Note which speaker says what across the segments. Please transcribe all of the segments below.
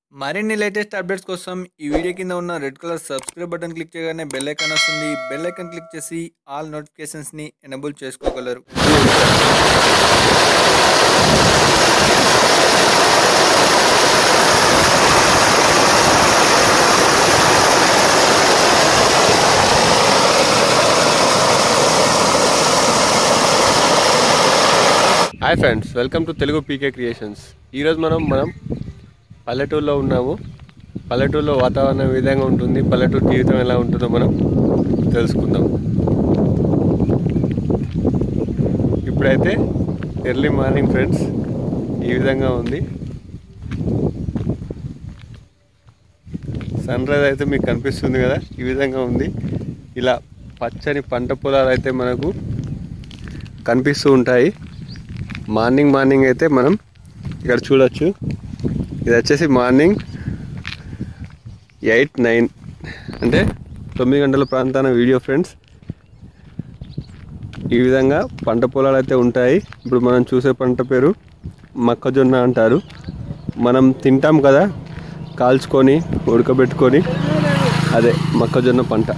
Speaker 1: మరిన్ని latest updates కోసం ఈ వీడియో కింద ఉన్న red colour subscribe button click చేయగానే బెల్ ఐకాన్ వస్తుంది బెల్ ఐకాన్ క్లిక్ చేసి ఆల్ నోటిఫికేషన్స్ని ఎనబుల్ చేసుకోగలరు
Speaker 2: hi friends welcome to Telugu PK creations ఈరోజు మనం మనం పల్లెటూరులో ఉన్నాము పల్లెటూరులో వాతావరణం ఏ విధంగా ఉంటుంది పల్లెటూరు జీవితం ఎలా ఉంటుందో మనం తెలుసుకుందాం ఇప్పుడైతే ఎర్లీ మార్నింగ్ ఫ్రెండ్స్ ఈ విధంగా ఉంది సన్ రైజ్ అయితే మీకు కనిపిస్తుంది కదా ఈ విధంగా ఉంది ఇలా పచ్చని పంట పొలాలు అయితే మనకు కనిపిస్తూ ఉంటాయి మార్నింగ్ మార్నింగ్ అయితే మనం ఇక్కడ చూడొచ్చు ఇది వచ్చేసి మార్నింగ్ ఎయిట్ నైన్ అంటే తొమ్మిది గంటల ప్రాంతాన వీడియో ఫ్రెండ్స్ ఈ విధంగా పంట పొలాలు అయితే ఉంటాయి ఇప్పుడు మనం చూసే పంట పేరు మొక్కజొన్న అంటారు మనం తింటాం కదా కాల్చుకొని ఉడకబెట్టుకొని అదే మొక్కజొన్న పంట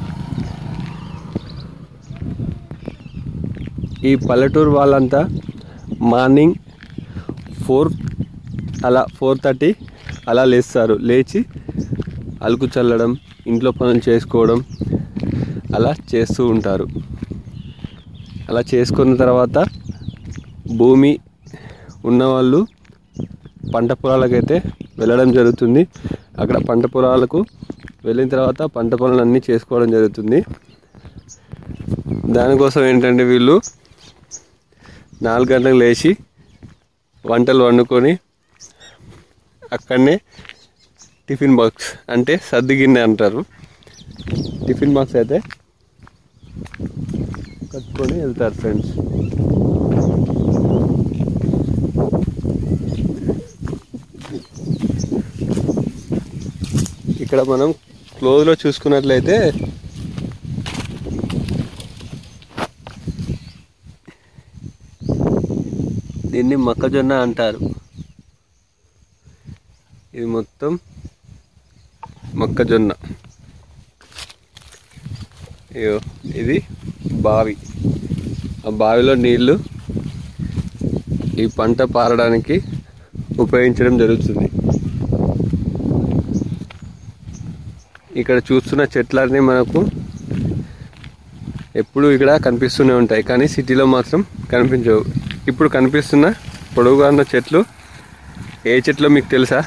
Speaker 2: ఈ పల్లెటూరు వాళ్ళంతా మార్నింగ్ ఫోర్ అలా ఫోర్ థర్టీ అలా లేస్తారు లేచి అలుకు చల్లడం ఇంట్లో పనులు చేసుకోవడం అలా చేస్తూ ఉంటారు అలా చేసుకున్న తర్వాత భూమి ఉన్నవాళ్ళు పంట పొలాలకైతే వెళ్ళడం జరుగుతుంది అక్కడ పంట పొలాలకు వెళ్ళిన తర్వాత పంట పనులన్నీ చేసుకోవడం జరుగుతుంది దానికోసం ఏంటంటే వీళ్ళు నాలుగు గంటలకు లేచి వంటలు వండుకొని అక్కడనే టిఫిన్ బాక్స్ అంటే సర్ది గిన్నె అంటారు టిఫిన్ బాక్స్ అయితే కట్టుకొని వెళ్తారు ఫ్రెండ్స్ ఇక్కడ మనం క్లోజ్లో చూసుకున్నట్లయితే దీన్ని మొక్కజొన్న అంటారు ఇది మొత్తం మొక్కజొన్న అయ్యో ఇది బావి ఆ బావిలో నీళ్లు ఈ పంట పారడానికి ఉపయోగించడం జరుగుతుంది ఇక్కడ చూస్తున్న చెట్లన్నీ మనకు ఎప్పుడు ఇక్కడ కనిపిస్తూనే ఉంటాయి కానీ సిటీలో మాత్రం కనిపించవు ఇప్పుడు కనిపిస్తున్న పొడవుగా ఉన్న చెట్లు ఏ చెట్లో మీకు తెలుసా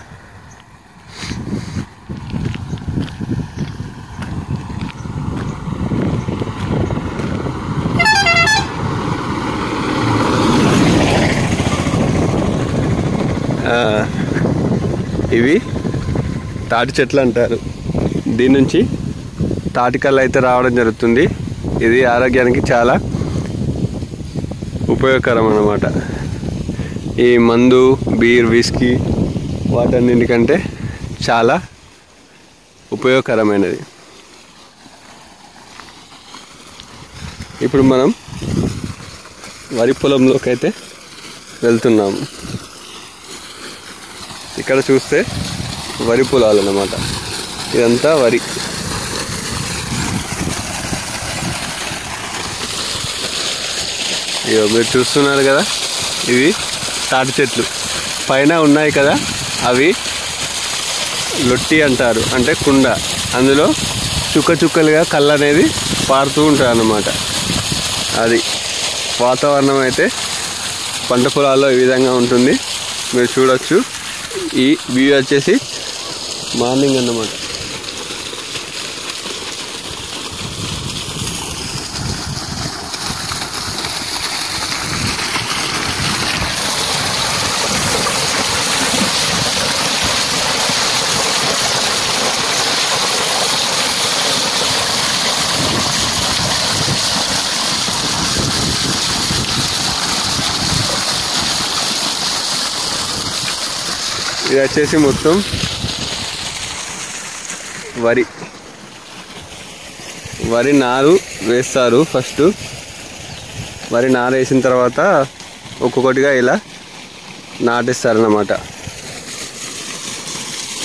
Speaker 2: ఆ, ఇవి తాటి చెట్లు అంటారు దీని నుంచి తాటికల్లు అయితే రావడం జరుగుతుంది ఇది ఆరోగ్యానికి చాలా ఉపయోగకరం అన్నమాట ఈ మందు బీర్ విస్కీ వాటన్నిటికంటే చాలా ఉపయోగకరమైనది ఇప్పుడు మనం వరి పొలంలోకి అయితే వెళ్తున్నాము ఇక్కడ చూస్తే వరి పొలాలు అన్నమాట ఇదంతా వరి ఇగో మీరు చూస్తున్నారు కదా ఇవి తాటి చెట్లు పైన ఉన్నాయి కదా అవి లొట్టి అంటారు అంటే కుండ అందులో చుక్క చుక్కలుగా కళ్ళు అనేది పారుతూ ఉంటాయి అన్నమాట అది వాతావరణం అయితే పంట పొలాల్లో ఈ విధంగా ఉంటుంది మీరు చూడొచ్చు ఈ వ్యూ వచ్చేసి మార్నింగ్ అన్నమాట ఇది వచ్చేసి మొత్తం వరి వరి నారు వేస్తారు ఫస్ట్ వరి నారు వేసిన తర్వాత ఒక్కొక్కటిగా ఇలా నాటిస్తారన్నమాట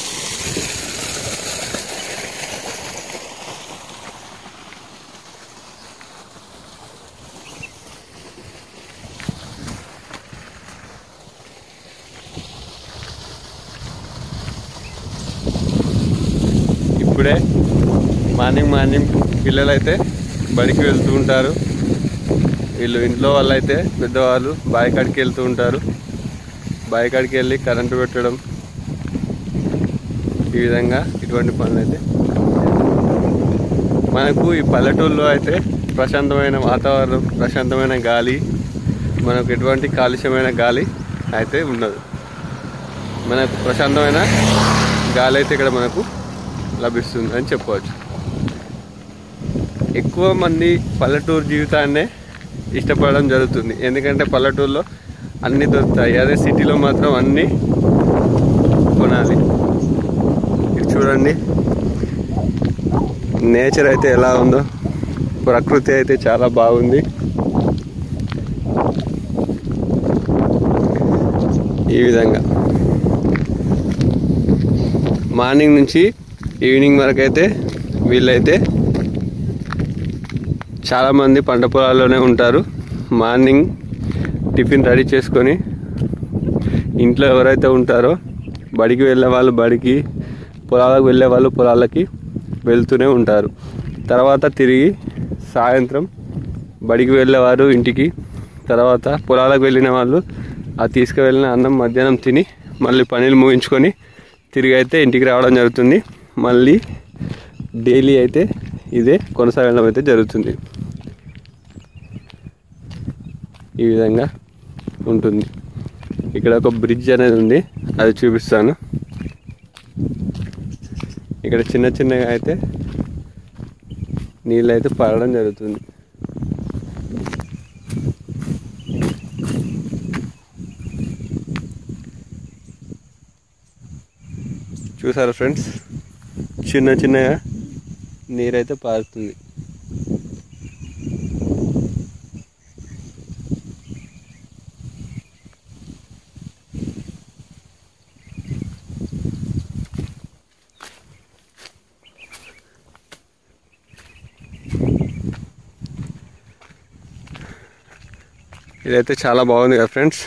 Speaker 2: ఇప్పుడే మార్నింగ్ మార్నింగ్ పిల్లలు అయితే బడికి వెళ్తూ ఉంటారు వీళ్ళు ఇంట్లో వాళ్ళు అయితే పెద్దవాళ్ళు బావి కాడికి వెళ్తూ ఉంటారు బావి కాడికి వెళ్ళి కరెంటు పెట్టడం ఈ విధంగా ఇటువంటి పనులు అయితే మనకు ఈ పల్లెటూరులో అయితే ప్రశాంతమైన వాతావరణం ప్రశాంతమైన గాలి మనకు ఎటువంటి కాలుష్యమైన గాలి అయితే ఉండదు మనకు ప్రశాంతమైన గాలి అయితే ఇక్కడ మనకు లభిస్తుంది అని చెప్పవచ్చు ఎక్కువ మంది పల్లెటూరు జీవితాన్నే ఇష్టపడడం జరుగుతుంది ఎందుకంటే పల్లెటూరులో అన్నీ దొరుకుతాయి అదే సిటీలో మాత్రం అన్నీ కొనాలి ఇది చూడండి నేచర్ అయితే ఎలా ఉందో ప్రకృతి అయితే చాలా బాగుంది ఈ విధంగా మార్నింగ్ నుంచి ఈవినింగ్ వరకు అయితే వీళ్ళైతే చాలామంది పంట పొలాల్లోనే ఉంటారు మార్నింగ్ టిఫిన్ రెడీ చేసుకొని ఇంట్లో ఎవరైతే ఉంటారో బడికి వెళ్ళే వాళ్ళు బడికి పొలాలకు వెళ్ళే వాళ్ళు పొలాలకి వెళ్తూనే ఉంటారు తర్వాత తిరిగి సాయంత్రం బడికి వెళ్ళేవారు ఇంటికి తర్వాత పొలాలకు వెళ్ళిన వాళ్ళు ఆ తీసుకువెళ్ళిన అన్నం మధ్యాహ్నం తిని మళ్ళీ పనులు ముగించుకొని తిరిగి అయితే ఇంటికి రావడం జరుగుతుంది మళ్ళీ డైలీ అయితే ఇదే కొనసాగడం అయితే జరుగుతుంది ఈ విధంగా ఉంటుంది ఇక్కడ ఒక బ్రిడ్జ్ అనేది ఉంది అది చూపిస్తాను ఇక్కడ చిన్న చిన్నగా అయితే నీళ్ళు అయితే పడడం జరుగుతుంది చూసారా ఫ్రెండ్స్ చిన్న చిన్నగా నీరైతే పారుతుంది ఇదైతే చాలా బాగుంది కదా ఫ్రెండ్స్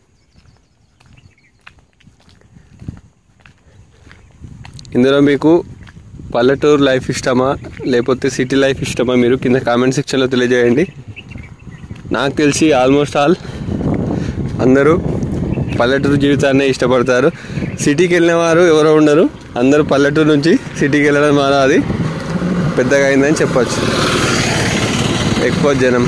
Speaker 2: ఇందులో మీకు పల్లెటూరు లైఫ్ ఇష్టమా లేకపోతే సిటీ లైఫ్ ఇష్టమా మీరు కింద కామెంట్ సెక్షన్లో తెలియజేయండి నాకు తెలిసి ఆల్మోస్ట్ ఆల్ అందరూ పల్లెటూరు జీవితాన్ని ఇష్టపడతారు సిటీకి వెళ్ళిన వారు ఎవరో ఉండరు అందరూ పల్లెటూరు నుంచి సిటీకి వెళ్ళడం ద్వారా అది పెద్దగా అయిందని చెప్పచ్చు ఎక్కువ జనం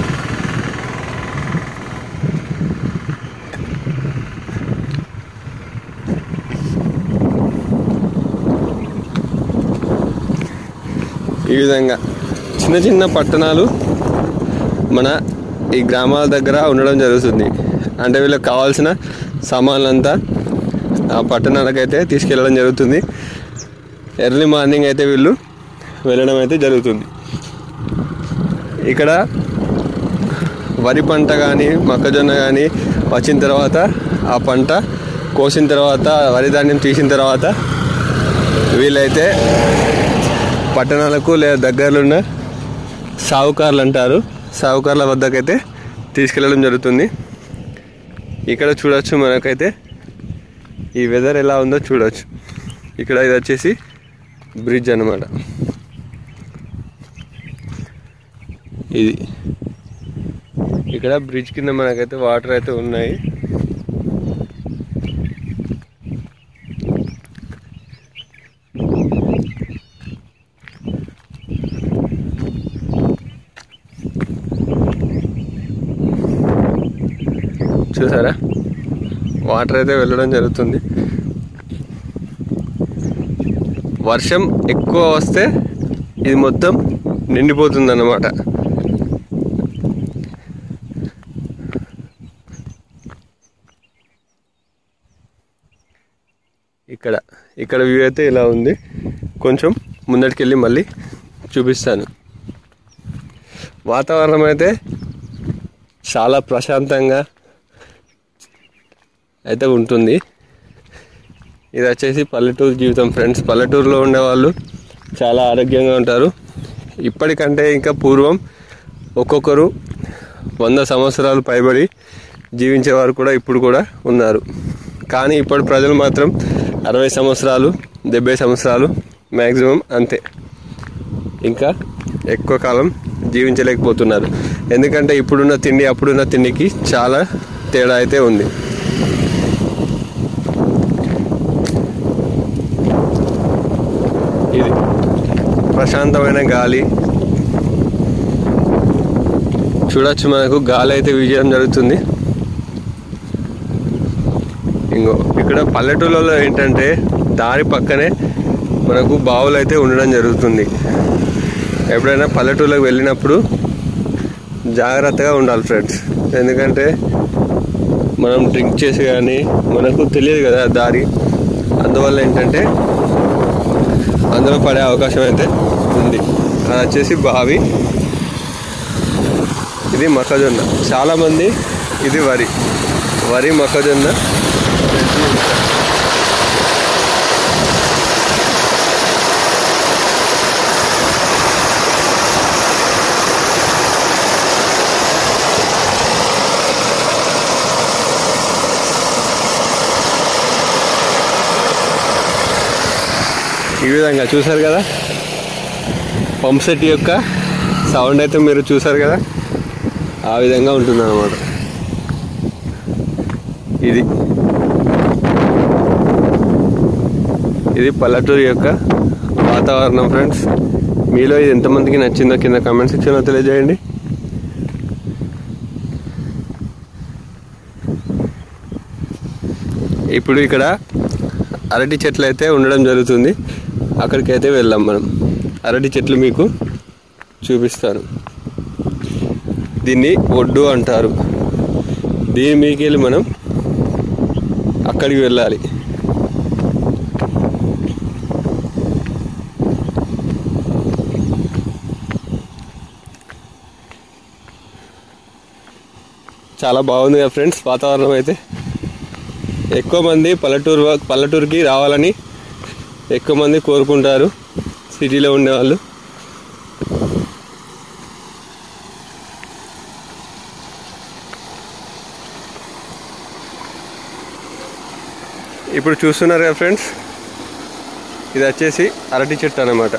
Speaker 2: ఈ విధంగా చిన్న చిన్న పట్టణాలు మన ఈ గ్రామాల దగ్గర ఉండడం జరుగుతుంది అంటే వీళ్ళకి కావాల్సిన సామాన్లంతా ఆ పట్టణాలకైతే తీసుకెళ్ళడం జరుగుతుంది ఎర్లీ మార్నింగ్ అయితే వీళ్ళు వెళ్ళడం అయితే జరుగుతుంది ఇక్కడ వరి పంట కానీ మొక్కజొన్న కానీ వచ్చిన తర్వాత ఆ పంట కోసిన తర్వాత వరి ధాన్యం తీసిన తర్వాత వీళ్ళైతే పట్టణాలకు లేదా దగ్గరలో ఉన్న సావుకారులు అంటారు సావుకారుల వద్దకైతే తీసుకెళ్ళడం జరుగుతుంది ఇక్కడ చూడొచ్చు మనకైతే ఈ వెదర్ ఎలా ఉందో చూడొచ్చు ఇక్కడ ఇది వచ్చేసి బ్రిడ్జ్ అనమాట ఇది ఇక్కడ బ్రిడ్జ్ కింద మనకైతే వాటర్ అయితే ఉన్నాయి చూసారా వాటర్ అయితే వెళ్ళడం జరుగుతుంది వర్షం ఎక్కువ వస్తే ఇది మొత్తం నిండిపోతుంది అన్నమాట ఇక్కడ ఇక్కడ వ్యూ అయితే ఇలా ఉంది కొంచెం ముందటికి వెళ్ళి మళ్ళీ చూపిస్తాను వాతావరణం అయితే చాలా ప్రశాంతంగా అయితే ఉంటుంది ఇది వచ్చేసి పల్లెటూరు జీవితం ఫ్రెండ్స్ పల్లెటూరులో ఉండేవాళ్ళు చాలా ఆరోగ్యంగా ఉంటారు ఇప్పటికంటే ఇంకా పూర్వం ఒక్కొక్కరు వంద సంవత్సరాలు పైబడి జీవించేవారు కూడా ఇప్పుడు కూడా ఉన్నారు కానీ ఇప్పటి ప్రజలు మాత్రం అరవై సంవత్సరాలు డెబ్బై సంవత్సరాలు మ్యాక్సిమం అంతే ఇంకా ఎక్కువ కాలం జీవించలేకపోతున్నారు ఎందుకంటే ఇప్పుడున్న తిండి అప్పుడున్న తిండికి చాలా తేడా అయితే ఉంది ఇది ప్రశాంతమైన గాలి చూడొచ్చు మనకు గాలి అయితే వీచడం జరుగుతుంది ఇంకో ఇక్కడ పల్లెటూళ్ళలో ఏంటంటే దారి పక్కనే మనకు బావులు అయితే ఉండడం జరుగుతుంది ఎప్పుడైనా పల్లెటూళ్ళకి వెళ్ళినప్పుడు జాగ్రత్తగా ఉండాలి ఫ్రెండ్స్ ఎందుకంటే మనం డ్రింక్ చేసి కానీ మనకు తెలియదు కదా దారి అందువల్ల ఏంటంటే అందులో పడే అవకాశం అయితే ఉంది అది వచ్చేసి బావి ఇది మొక్కజొన్న చాలామంది ఇది వరి వరి మొక్కజొన్న ఈ విధంగా చూసారు కదా పంప్ సెట్ యొక్క సౌండ్ అయితే మీరు చూసారు కదా ఆ విధంగా ఉంటుంది అన్నమాట ఇది ఇది పల్లెటూరు యొక్క వాతావరణం ఫ్రెండ్స్ మీలో ఇది ఎంతమందికి నచ్చిందో కింద కామెంట్ సెక్షన్లో తెలియజేయండి ఇప్పుడు ఇక్కడ అరటి చెట్లు అయితే ఉండడం జరుగుతుంది అక్కడికైతే వెళ్దాం మనం అరటి చెట్లు మీకు చూపిస్తాను దీన్ని ఒడ్డు అంటారు దీని మీకెళ్ళి మనం అక్కడికి వెళ్ళాలి చాలా బాగుంది కదా ఫ్రెండ్స్ వాతావరణం అయితే ఎక్కువ మంది పల్లెటూరు వా- పల్లెటూరుకి రావాలని ఎక్కువ మంది కోరుకుంటారు సిటీలో ఉండేవాళ్ళు ఇప్పుడు చూస్తున్నారు కదా ఫ్రెండ్స్ ఇది వచ్చేసి అరటి చెట్టు అన్నమాట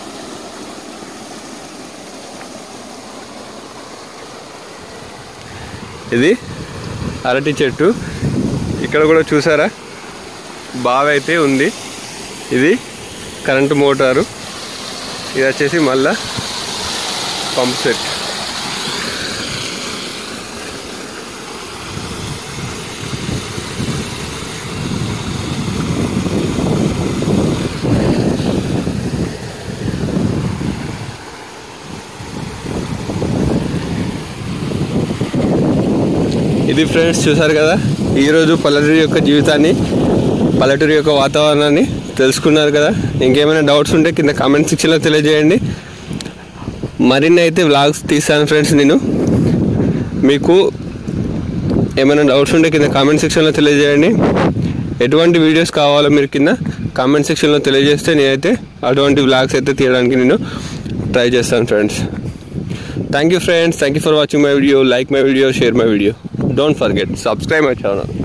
Speaker 2: ఇది అరటి చెట్టు ఇక్కడ కూడా చూసారా బావి అయితే ఉంది ఇది కరెంటు మోటారు ఇది వచ్చేసి మళ్ళా పంప్ సెట్ ఇది ఫ్రెండ్స్ చూసారు కదా ఈరోజు పల్లెటూరు యొక్క జీవితాన్ని పల్లెటూరు యొక్క వాతావరణాన్ని తెలుసుకున్నారు కదా ఇంకేమైనా డౌట్స్ ఉంటే కింద కామెంట్ సెక్షన్లో తెలియజేయండి మరిన్ని అయితే వ్లాగ్స్ తీస్తాను ఫ్రెండ్స్ నేను మీకు ఏమైనా డౌట్స్ ఉంటే కింద కామెంట్ సెక్షన్లో తెలియజేయండి ఎటువంటి వీడియోస్ కావాలో మీరు కింద కామెంట్ సెక్షన్లో తెలియజేస్తే నేనైతే అటువంటి వ్లాగ్స్ అయితే తీయడానికి నేను ట్రై చేస్తాను friends thank you friends thank you for watching my video like my video share my video don't forget subscribe my channel